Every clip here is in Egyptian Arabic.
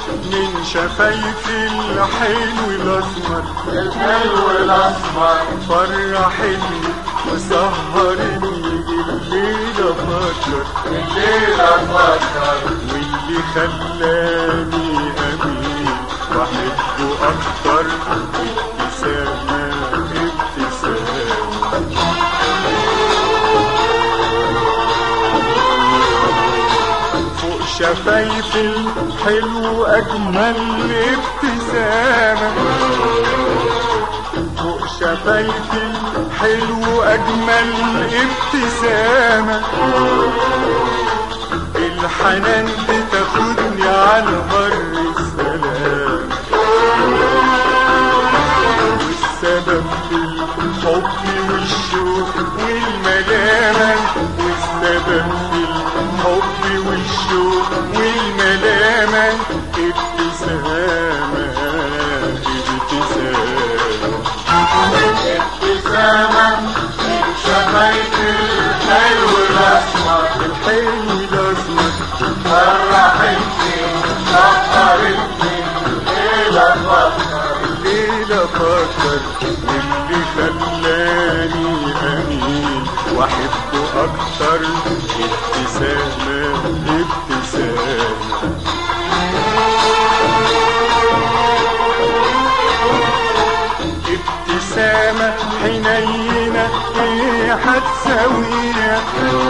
من شفايفي الحلو الاسمر الحلو الاسمر فرحني وسهرني الليلة فكر الليلة فكر واللي خلاني امين واحبه اكتر ابتسامة ابتسامة فوق شفايفي الحلو اجمل ابتسامة فوق شفايفي الحلو اجمل ابتسامة الحنان بتاخدني على بر السلام والسبب في الحب والشوق والملامة والسبب في الحب والشوق والملامة ابتسامة ابتسامة ابتسامة من شفايف الحلو الاسمر الحلو الأسمر فرحتني سهرتني الليلة فكر الليلة فكر واللي خلاني أمين وأحبه أكتر ابتسامة ابتسامة ابتسامة حنينة ايه هتساويها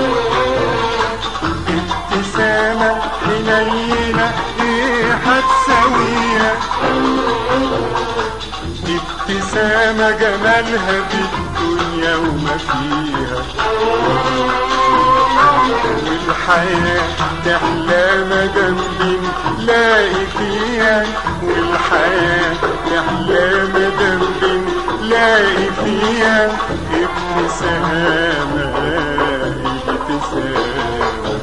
ابتسامة حنينة ايه هتساويها ابتسامة جمالها بالدنيا وما فيها والحياة تحلى مدام بنلاقي فيها والحياة تحلى مدام بنلاقي فيها ابتسامة ابتسامة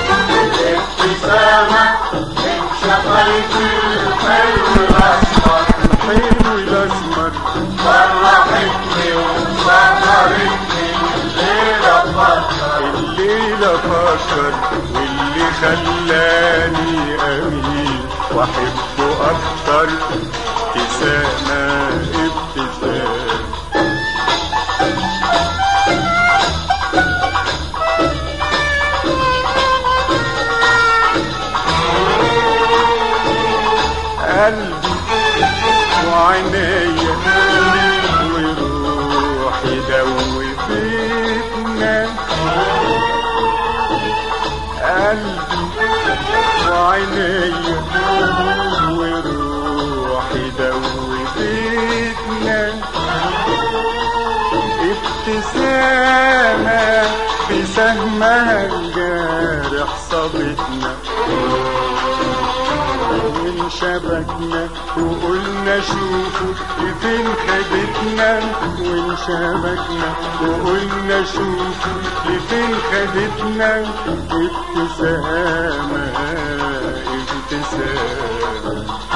ابتسامة من شفايف الحلو الاسمر الحلو الأسمر فرحتني وسهرتني الليلة فكر الليلة فكر واللي خلاني أمين وأحبه أكتر ابتسامة ابتسامة قلبي وعينيا وروحي دوبتنا قلبي وعينيا وروحي دوبتنا ابتسامة بسهمها الجارح صابتنا وانشبكنا وقلنا شوفوا لفين خدتنا وانشبكنا وقلنا شوفوا لفين خدتنا ابتسامة ابتسامة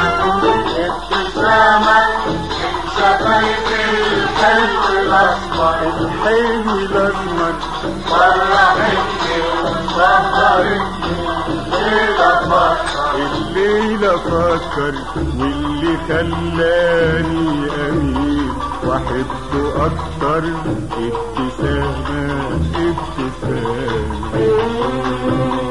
ابتسامة من شفايف الحلو الاسمر الحلو الأسمر فرحتني وسهرتني الليلة فكر الليلة فكر واللي خلاني أمين وأحبه أكتر ابتسامة ابتسامة